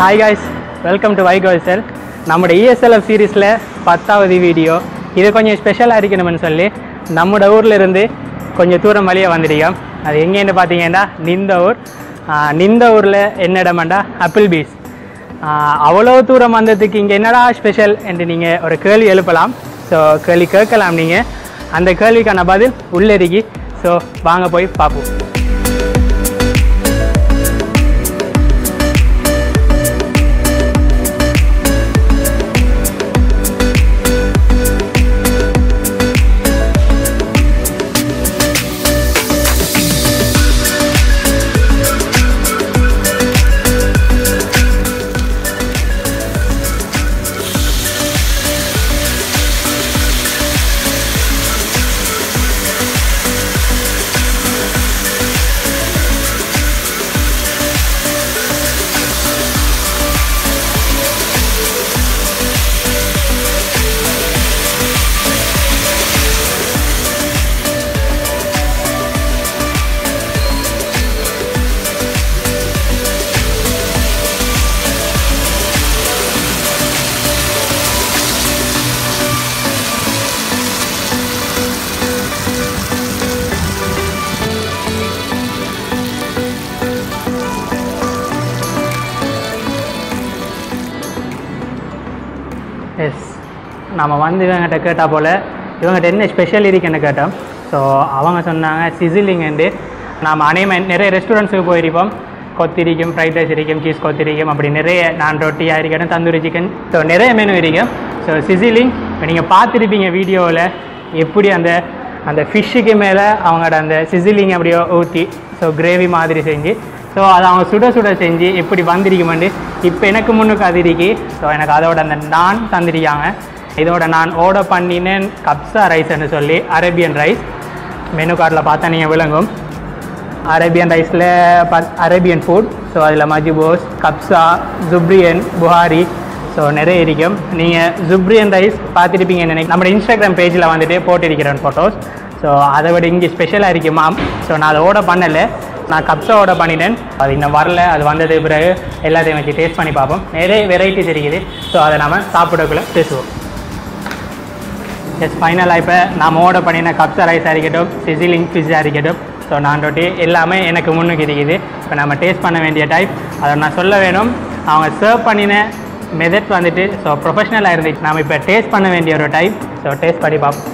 Hi guys welcome to வைகோசல் நம்முடைய ESLF சீரீஸில் பத்தாவது வீடியோ இது கொஞ்சம் ஸ்பெஷலாக இருக்கணும்னு சொல்லி நம்மளோட ஊரில் இருந்து கொஞ்சம் தூரம் வழியாக வந்துருக்கோம் அது எங்கேன்னு பார்த்தீங்கன்னா நிந்த ஊர் ஆஹ் நிந்த ஊரில் என்ன இடமாண்டா அப்பிள் பீஸ் அவ்வளோ தூரம் வந்ததுக்கு இங்கே என்னடா ஸ்பெஷல் என்று நீங்கள் ஒரு கேள்வி எழுப்பலாம் ஸோ கேள்வி கேட்கலாம் நீங்கள் அந்த கேள்விக்கான பதில் உள்ளே இருக்கி ஸோ வாங்க போய் பார்ப்போம் எஸ் நம்ம வந்து இவங்ககிட்ட கேட்டால் போல் இவங்ககிட்ட என்ன ஸ்பெஷல் இருக்குன்னு கேட்டோம் ஸோ அவங்க சொன்னாங்க சிசிலிங்ண்டு நாம் அனைமே நிறைய ரெஸ்டாரண்ட்ஸுக்கு போயிருப்போம் கொத்திரிக்கும் ஃப்ரைட் ரைஸ் இருக்கும் சீஸ் கொத்திரிக்கும் அப்படி நிறைய நான் ரொட்டியாக இருக்கட்டும் தந்தூரி சிக்கன் ஸோ நிறைய மெனு இருக்கும் ஸோ சிசிலிங் இப்போ நீங்கள் பார்த்துருப்பீங்க வீடியோவில் எப்படி அந்த அந்த ஃபிஷ்ஷுக்கு மேலே அவங்களோட அந்த சிசிலிங் அப்படியே ஊற்றி ஸோ கிரேவி மாதிரி செஞ்சு ஸோ அதை அவங்க சுட சுட செஞ்சு எப்படி வந்திருக்குமெண்டு இப்போ எனக்கு முன்னுக்கு அது இருக்கு ஸோ எனக்கு அதோட அந்த நான் தந்திருக்காங்க இதோட நான் ஆர்டர் பண்ணினேன் கப்ஸா ரைஸ்ன்னு சொல்லி அரேபியன் ரைஸ் மெனு கார்டில் பார்த்தா நீங்கள் விளங்கும் அரேபியன் ரைஸில் பத் அரேபியன் ஃபுட் ஸோ அதில் மஜிபோஸ் கப்ஸா ஜுப்ரியன் புகாரி ஸோ நிறைய இருக்கும் நீங்கள் ஜுப்ரியன் ரைஸ் பார்த்துருப்பீங்க நினைக்க நம்ம இன்ஸ்டாகிராம் பேஜில் வந்துட்டு போட்டிருக்கிறேன் ஃபோட்டோஸ் ஸோ அதை விட இங்கே ஸ்பெஷலாக இருக்குமா ஸோ நான் அதை ஆர்டர் பண்ணலை நான் கப்ஸா ஆர்டர் பண்ணிட்டேன் அது இன்னும் வரல அது வந்தது பிறகு எல்லாத்தையும் வச்சு டேஸ்ட் பண்ணி பார்ப்போம் நிறைய வெரைட்டிஸ் இருக்குது ஸோ அதை நம்ம சாப்பிடக்குள்ளே பேசுவோம் எஸ் ஃபைனலாக இப்போ நாம் ஆர்டர் பண்ணின கப்ஸா ரைஸ் இருக்கட்டும் சிசிலிங் பிஸ்ஸா இருக்கட்டும் ஸோ நான் ரொட்டி எல்லாமே எனக்கு முன்னுக்கு இருக்குது இப்போ நம்ம டேஸ்ட் பண்ண வேண்டிய டைப் அதை நான் சொல்ல வேணும் அவங்க சர்வ் பண்ணின மெதட் வந்துட்டு ஸோ ப்ரொஃபஷ்னலாக இருந்துச்சு நாம் இப்போ டேஸ்ட் பண்ண வேண்டிய ஒரு டைப் ஸோ டேஸ்ட் பண்ணி பார்ப்போம்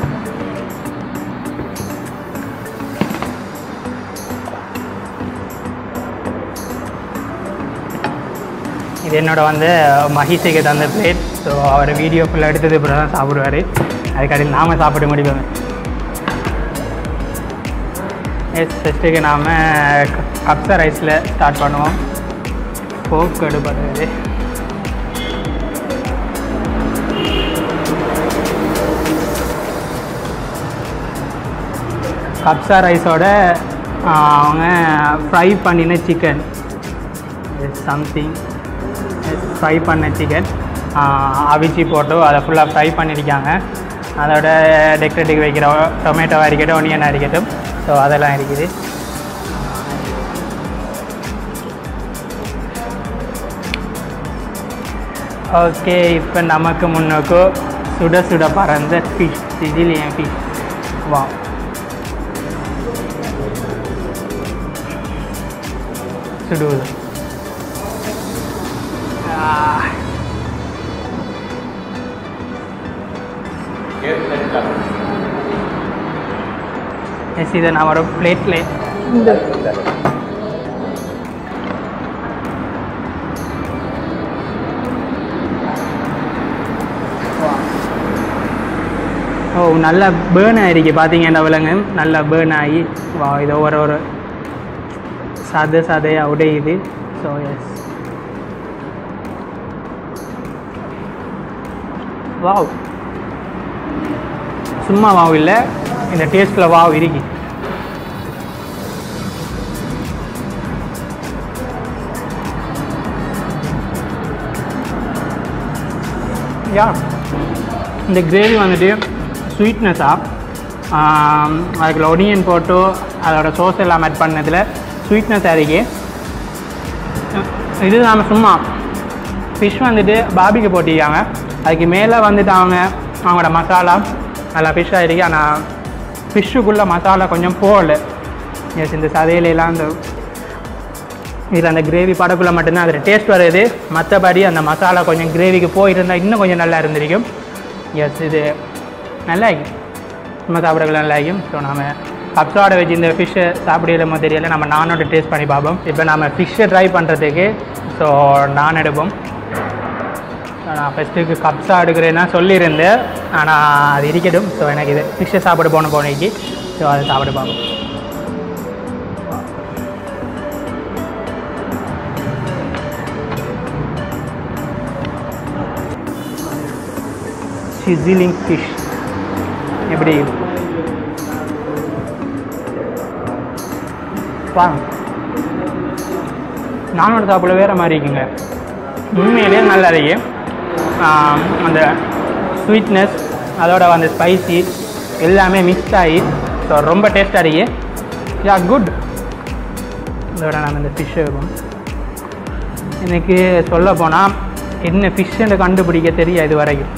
இது என்னோட வந்து மகிஷைக்கு தந்த பிளேட் ஸோ அவர் வீடியோ ஃபுல்லாக எடுத்தது அப்புறம் தான் சாப்பிடுவார் அதுக்கடையில் நாம் சாப்பிட முடியும் எஸ் ஃபஸ்ட்டுக்கு நாம் கப்ஸா ரைஸில் ஸ்டார்ட் பண்ணுவோம் போக் எடுப்படுறது கப்ஸா ரைஸோட அவங்க ஃப்ரை பண்ணின சிக்கன் சம்திங் ஃப்ரை பண்ண சிக்கன் அவிச்சி போட்டு அதை ஃபுல்லாக ஃப்ரை பண்ணியிருக்காங்க அதோட டெக்கரேட்டிவ் வைக்கிற டொமேட்டோவாக இருக்கட்டும் ஒனியனாக இருக்கட்டும் ஸோ அதெல்லாம் இருக்குது ஓகே இப்போ நமக்கு முன்னுக்கு சுட சுட பறந்த ஃபிஷ் சிசிலியன் ஃபிஷ் வா சுடுவது எஸ் இதை நான் ஒரு பிளேட்டில் ஓ நல்லா பேர்ன் ஆகிருக்கு பார்த்தீங்கன்னா விலங்கு நல்லா பேர்ன் ஆகி வா இது ஒரு ஒரு சதை சதையாக உடையுது ஸோ எஸ் வாவ் சும்மா வாவ் இல்லை இந்த டேஸ்ட்டில் வாவ் இருக்கு யா இந்த கிரேவி வந்துட்டு ஸ்வீட்னஸாக அதுக்குள்ள ஒனியன் போட்டு அதோட சோஸ் எல்லாம் ஆட் பண்ணதில் ஸ்வீட்னஸ் இருக்கு இது நாம் சும்மா ஃபிஷ் வந்துட்டு பாபிக்கு போட்டிருக்காங்க அதுக்கு மேலே வந்துட்டு அவங்க அவங்களோட மசாலா நல்லா ஃபிஷ்ஷாக இருக்கு ஆனால் ஃபிஷ்ஷுக்குள்ளே மசாலா கொஞ்சம் போகல எஸ் இந்த சதையிலலாம் அந்த இதில் அந்த கிரேவி படக்குள்ளே மட்டும்தான் அதில் டேஸ்ட் வருது மற்றபடி அந்த மசாலா கொஞ்சம் கிரேவிக்கு போயிருந்தால் இன்னும் கொஞ்சம் நல்லா இருந்திருக்கும் எஸ் இது நல்லா இருக்கும் சும்மா சாப்பிடக்குள்ள நல்லா இருக்கும் ஸோ நம்ம கப்ஸோட வச்சு இந்த ஃபிஷ்ஷை சாப்பிடல தெரியல நம்ம நானோட டேஸ்ட் பண்ணி பார்ப்போம் இப்போ நம்ம ஃபிஷ்ஷை ட்ரை பண்ணுறதுக்கு ஸோ நான் எடுப்போம் So, நான் ஃபஸ்ட்டுக்கு கப்ஸா எடுக்கிறேன்னா சொல்லியிருந்தேன் ஆனால் அது இருக்கட்டும் ஸோ எனக்கு இது ஃபிஷ்ஷை சாப்பிட போன போனைக்கு ஸோ அதை சாப்பிட பார்ப்போம் சிசிலிங் ஃபிஷ் எப்படி வாங்க நானோட சாப்பிட வேறு மாதிரி இருக்குங்க உண்மையிலேயே நல்லா இருக்கு ஆம், அந்த ஸ்வீட்னஸ் அதோட அந்த ஸ்பைசி எல்லாமே மிக்ஸ் ஆகி ஸோ ரொம்ப டேஸ்ட்டாக இருக்கு யா குட் இதோட நம்ம இந்த ஃபிஷ் இருக்கும் எனக்கு சொல்ல போனால் என்ன ஃபிஷ்ஷுன்னு கண்டுபிடிக்க தெரியாது இது வரைக்கும்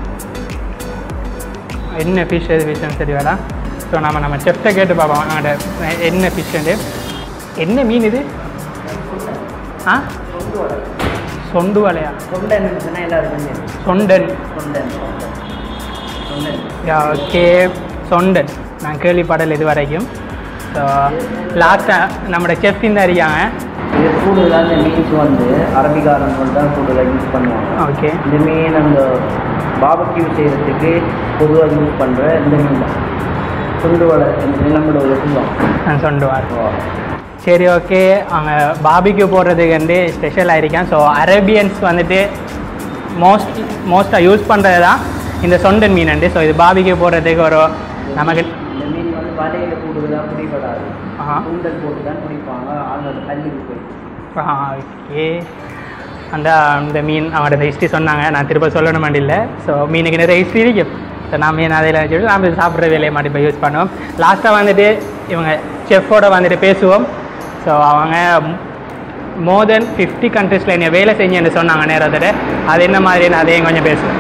என்ன ஃபிஷ் எது ஃபிஷ்ஷுன்னு தெரிய வேடா ஸோ நம்ம நம்ம செஃப்ட்டை கேட்டு பார்ப்போம் அவங்கள்ட்ட என்ன ஃபிஷ்ஷுண்டு என்ன மீன் இது ஆ சொண்டு வலையா தொண்டன் சொன்னா எல்லாருக்கும் தெரியும். சொண்டன் தொண்டன் தொண்டன் ஓகே சொண்டன் நான் கேள்விப்படல இது வரைக்கும் ஸோ லாஸ்ட்டாக நம்மளோட செஃப் இந்த அறியாங்க இது கூடுதலாக இந்த மீன்ஸ் வந்து அரபிக்காரங்கள் தான் கூடுதலாக யூஸ் பண்ணுவாங்க ஓகே இந்த மீன் அந்த பாபக்யூ செய்கிறதுக்கு பொதுவாக யூஸ் பண்ணுற இந்த மீன் தான் துண்டு வலை நம்மளோட ஒரு சொல்லுவோம் நான் சொல்லுவார் சரி ஓகே அவங்க பாபிக்கு போடுறதுக்கு வந்து ஸ்பெஷலாக இருக்கேன் ஸோ அரேபியன்ஸ் வந்துட்டு மோஸ்ட் மோஸ்ட்டாக யூஸ் பண்ணுறது தான் இந்த சொண்டன் மீன் உண்டு ஸோ இது பாபிக்கு போடுறதுக்கு ஒரு நமக்கு இந்த மீன் வந்து வலையில் கூடுதலாக பிடிபடாது ஆஹா. தூண்டல் போட்டு தான் பிடிப்பாங்க ஆளோட கல்லுக்கு போய் ஓகே அந்த இந்த மீன் அவங்களோட ஹிஸ்ட்ரி சொன்னாங்க நான் திரும்ப சொல்லணும் இல்லை ஸோ மீனுக்கு நிறைய ஹிஸ்ட்ரி இருக்கும் ஸோ நான் மீன் அதில் வச்சுட்டு நாம் சாப்பிட்ற வேலையை மட்டும் இப்போ யூஸ் பண்ணுவோம் லாஸ்ட்டாக வந்துட்டு இவங்க செஃப்போட வந்துட்டு பேசுவோம் ஸோ அவங்க மோர் தென் ஃபிஃப்டி கண்ட்ரீஸில் என்னை வேலை செஞ்சேன்னு சொன்னாங்க நேரத்தில் அது என்ன மாதிரின்னு அதையும் கொஞ்சம் பேசுவேன்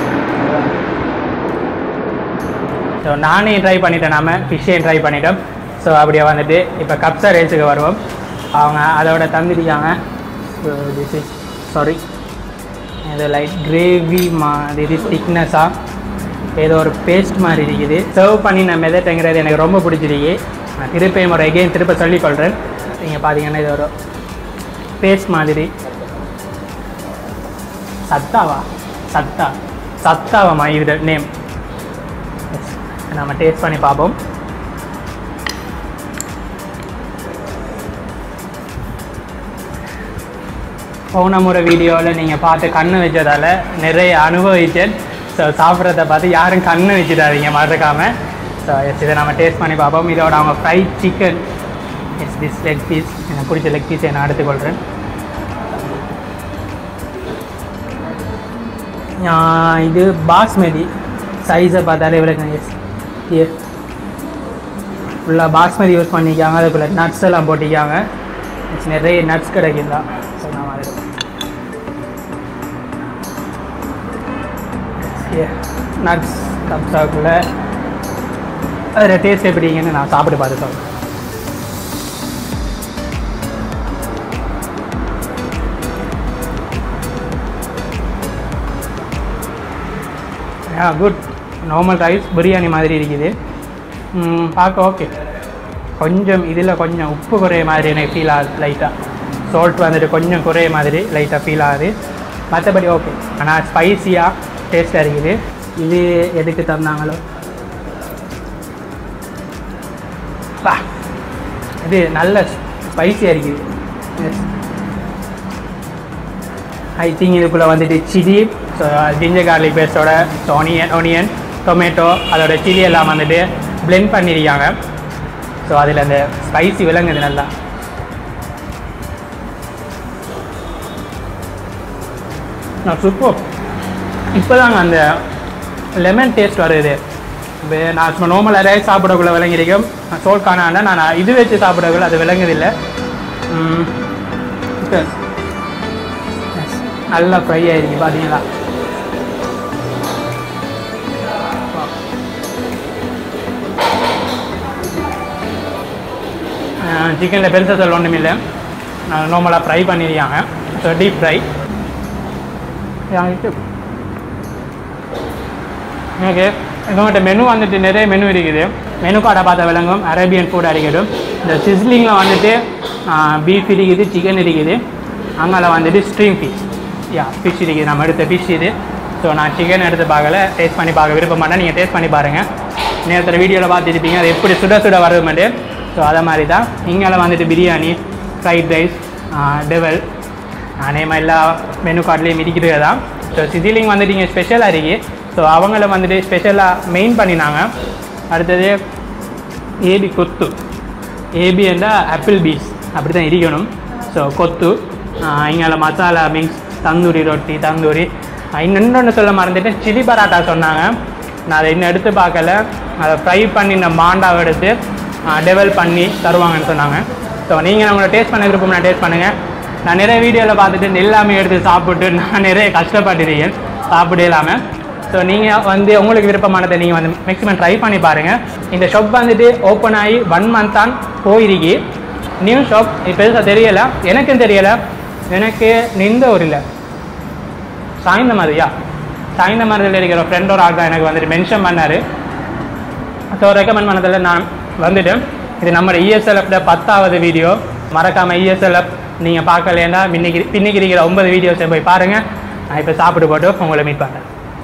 ஸோ நானே ட்ரை பண்ணிட்டேன் நாம ஃபிஷ்ஷையும் ட்ரை பண்ணிட்டோம் ஸோ அப்படியே வந்துட்டு இப்போ கப்ஸா ரேஸுக்கு வருவோம் அவங்க அதோட தந்திருக்காங்க திஸ் இஸ் சாரி இது லைட் கிரேவி மாதிரி திக்னஸாக ஏதோ ஒரு பேஸ்ட் மாதிரி இருக்குது சர்வ் பண்ணி நான் மெதட்டுங்கிறது எனக்கு ரொம்ப பிடிச்சிருக்கு நான் திருப்பியும் ஒரு எகெயின் திருப்ப சொல்லிக்கொள்கிறேன் நீங்கள் பார்த்தீங்கன்னா இது ஒரு பேஸ்ட் மாதிரி சத்தாவா சத்தா சத்தாவாமா இது நேம் நம்ம டேஸ்ட் பண்ணி பார்ப்போம் போன முறை வீடியோவில் நீங்கள் பார்த்து கண்ணு வச்சதால நிறைய அனுபவிச்சேன் ஸோ சாப்பிட்றத பார்த்து யாரும் கண்ணு வச்சிடாதீங்க மறக்காமல் ஸோ எஸ் இதை நம்ம டேஸ்ட் பண்ணி பார்ப்போம் இதோட அவங்க fried chicken yes this leg piece எனக்கு பிடிச்ச லெக் பீஸை நான் எடுத்துக்கொள்கிறேன் ஆஹ் இது பாஸ்மதி சைஸை பார்த்தாலே விளக்கு எஸ் ஏ ஃபுல்லாக பாஸ்மதி யூஸ் பண்ணிக்காங்க அதுக்குள்ளே நட்ஸ் எல்லாம் போட்டிக்காங்க It's நிறைய நட்ஸ் கிடைக்கும் தான் ஸோ நான் அது நட்ஸ் கப்ஸாக்குள்ளே அதில் டேஸ்ட் எப்படிங்கன்னு நான் சாப்பிட்டு பார்த்து சொல்கிறேன் குட் நார்மல் ரைஸ் பிரியாணி மாதிரி இருக்குது ம், பார்க்க ஓகே கொஞ்சம் இதில் கொஞ்சம் உப்பு குறைய மாதிரி எனக்கு ஃபீல் ஆகுது லைட்டாக சால்ட் வந்துட்டு கொஞ்சம் குறைய மாதிரி லைட்டாக ஃபீல் ஆகுது மற்றபடி ஓகே ஆனால் ஸ்பைசியாக டேஸ்ட்டாக இருக்குது இது எதுக்கு தந்தாங்களோ பா இது நல்ல ஸ்பைசியாக இருக்குது எஸ் ஐ திங்க் இதுக்குள்ளே வந்துட்டு சில்லி ஸோ ஜிஞ்சர் கார்லிக் பேஸ்டோட ஒனியன் ஒனியன் டொமேட்டோ அதோட சில்லி எல்லாம் வந்துட்டு blend பண்ணியிருக்காங்க ஸோ அதில் அந்த ஸ்பைசி விளங்குது நல்லா நான் சூப்பர் இப்போ தாங்க அந்த லெமன் டேஸ்ட் வருது இப்போ நான் சும்மா நார்மல் அரையாய் சாப்பிடக்குள்ள விளங்கிருக்கும் சோல் காணாண்டா நான் இது வச்சு சாப்பிடக்குள்ள அது விளங்குதில்லை ம், இப்போ நல்லா ஃப்ரை ஆயிருக்கு பார்த்தீங்களா சிக்கனில் பெருசாக சொல்ல ஒன்றும் இல்லை நார்மலாக ஃப்ரை பண்ணியிருக்காங்க ஸோ டீப் ஃப்ரை எனக்கு எங்கள்கிட்ட மெனு வந்துட்டு நிறைய மெனு இருக்குது மெனு கார்டை பார்த்தா விளங்கும் அரேபியன் ஃபுட் அடிக்கட்டும் இந்த சிஸ்லிங்கில் வந்துட்டு பீஃப் இருக்குது சிக்கன் இருக்குது அங்கே வந்துட்டு ஸ்ட்ரீம் ஃபிஷ் யா ஃபிஷ் இருக்குது நம்ம எடுத்த ஃபிஷ் இது ஸோ நான் சிக்கன் எடுத்து பார்க்கல டேஸ்ட் பண்ணி பார்க்க விரும்ப மாட்டேன் நீங்கள் டேஸ்ட் பண்ணி பாருங்கள் நேரத்தில் வீடியோவில் பார்த்துருப்பீங்க அது எப்படி சுட சுட வருதுமெண்டு ஸோ அதை மாதிரி தான் இங்கே வந்துட்டு பிரியாணி ஃப்ரைட் ரைஸ் டெவல் அநேகமா எல்லா மெனு கார்ட்லேயும் இருக்கிறது தான் ஸோ சிசிலிங் வந்துட்டு இங்கே ஸ்பெஷலாக இருக்கு ஸோ அவங்கள வந்துட்டு ஸ்பெஷலாக மெயின் பண்ணினாங்க அடுத்தது ஏபி கொத்து ஏபி என்றால் ஆப்பிள் பீஸ் அப்படி தான் இருக்கணும் ஸோ கொத்து இங்கே மசாலா மிக்ஸ் தந்தூரி ரொட்டி தந்தூரி இன்னொன்று சொல்ல மறந்துட்டு சில்லி பராட்டா சொன்னாங்க நான் அதை இன்னும் எடுத்து பார்க்கல அதை ஃப்ரை பண்ணின மாண்டாவை எடுத்து டெவல் பண்ணி தருவாங்கன்னு சொன்னாங்க ஸோ நீங்கள் உங்களை டேஸ்ட் பண்ண விருப்பம் நான் டேஸ்ட் பண்ணுங்கள் நான் நிறைய வீடியோவில் பார்த்துட்டு எல்லாமே எடுத்து சாப்பிட்டு நான் நிறைய கஷ்டப்பட்டிருக்கேன் சாப்பிட இல்லாமல் ஸோ நீங்கள் வந்து உங்களுக்கு விருப்பமானதை நீங்கள் வந்து மேக்ஸிமம் ட்ரை பண்ணி பாருங்கள் இந்த ஷாப் வந்துட்டு ஓப்பன் ஆகி ஒன் மந்த் தான் போயிருக்கு நியூ ஷாப் பெருசாக தெரியலை எனக்கும் தெரியலை எனக்கு நின்ற ஒரு இல்லை சாய்ந்த மாதிரியா சாய்ந்த மாதிரியில் இருக்கிற ஃப்ரெண்டோட ஆள் தான் எனக்கு வந்துட்டு மென்ஷன் பண்ணார் ஸோ ரெக்கமெண்ட் பண்ணதில் நான் வந்துட்டேன் இது நம்ம இஎஸ்எல்எஃப்ட பத்தாவது வீடியோ மறக்காமல் இஎஸ்எல்எஃப் நீங்கள் பார்க்கலன்னா பின்னிக்கு பின்னிக்கு இருக்கிற ஒன்பது வீடியோஸை போய் பாருங்கள் நான் இப்போ சாப்பிட்டு போட்டு உங்களை மீட் பண்ணுறேன்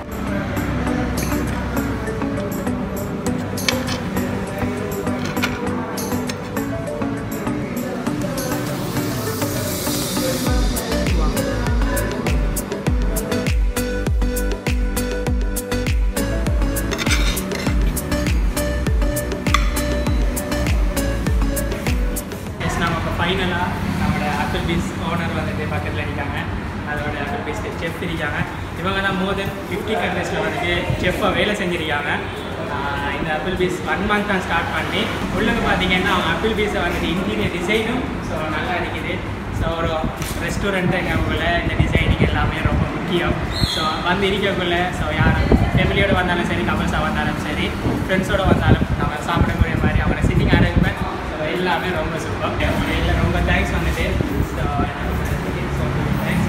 எஸ் நம்ம இப்போ ஃபைனலாக நம்மளோட ஆப்பிள் பீஸ் ஓனர் வந்துட்டு பக்கத்தில் இருக்காங்க அதோட ஆப்பிள் பீஸ் செஃப் இருக்காங்க இவங்க தான் மோர் தென் ஃபிஃப்டி கண்ட்ரீஸில் வந்துட்டு செஃப்பாக வேலை செஞ்சுருக்காங்க ஆஹ் இந்த ஆப்பிள் பீஸ் ஒன் மந்த் தான் ஸ்டார்ட் பண்ணி உள்ளுக்கு பார்த்தீங்கன்னா அவங்க ஆப்பிள் பீஸை வந்துட்டு இன்டீரியர் டிசைனும் ஸோ நல்லா இருக்குது ஸோ ஒரு ரெஸ்டாரண்ட்டுங்கக்குள்ள இந்த டிசைனிங் எல்லாமே ரொம்ப முக்கியம் ஸோ வந்து இருக்கக்குள்ள ஸோ யார் ஃபேமிலியோடு வந்தாலும் சரி கபல்ஸாக வந்தாலும் சரி ஃப்ரெண்ட்ஸோடு வந்தாலும் நம்ம சாப்பிடக்கூடிய மாதிரி அவங்களோட சிட்டிங் அரேஞ்ச்மெண்ட் ஸோ எல்லாமே ரொம்ப சூப்பர் இல்லை ரொம்ப தேங்க்ஸ் வந்துட்டு ஸோ தேங்க்ஸ்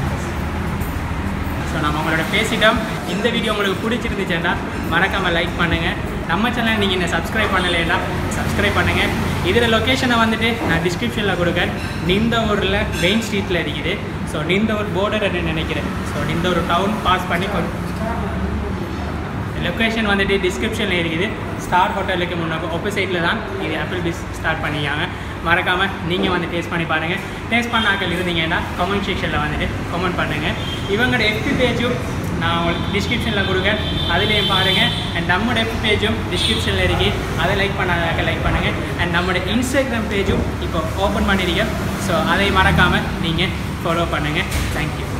ஸோ நம்ம உங்களோட பேசிட்டோம் இந்த வீடியோ உங்களுக்கு பிடிச்சிருந்துச்சுன்னா மறக்காமல் லைக் பண்ணுங்கள் நம்ம சேனல் நீங்கள் என்ன சப்ஸ்கிரைப் பண்ணலைன்னா சப்ஸ்கிரைப் பண்ணுங்கள் இதில் லொக்கேஷனை வந்துட்டு நான் டிஸ்கிரிப்ஷனில் கொடுக்கேன் நிந்த ஊரில் மெயின் ஸ்ட்ரீட்டில் இருக்குது ஸோ நிந்த ஊர் போர்டர் நினைக்கிறேன் ஸோ நிந்த ஒரு டவுன் பாஸ் பண்ணி கொஞ்சம் லொக்கேஷன் வந்துட்டு டிஸ்கிரிப்ஷனில் இருக்குது ஸ்டார் ஹோட்டலுக்கு முன்னாடி ஆப்போசிட்டில் தான் இது ஆப்பிள் பீஸ் ஸ்டார்ட் பண்ணியாங்க மறக்காமல் நீங்கள் வந்து டேஸ்ட் பண்ணி பாருங்கள் டேஸ்ட் பண்ணாக்கள் இருந்தீங்கன்னா கமெண்ட் செக்ஷனில் வந்துட்டு கமெண்ட் பண்ணுங்கள் இவங்களோட எஃபி பேஜும் நான் உங்களுக்கு டிஸ்கிரிப்ஷனில் கொடுக்கேன் அதுலேயும் பாருங்கள் அண்ட் நம்மளோட எஃபி பேஜும் டிஸ்கிரிப்ஷனில் இருக்கு அதை லைக் பண்ணாதாக்க லைக் பண்ணுங்கள் அண்ட் நம்மளோட இன்ஸ்டாகிராம் பேஜும் இப்போ ஓப்பன் பண்ணியிருக்கேன் ஸோ அதை மறக்காமல் நீங்கள் ஃபாலோ பண்ணுங்கள் தேங்க்யூ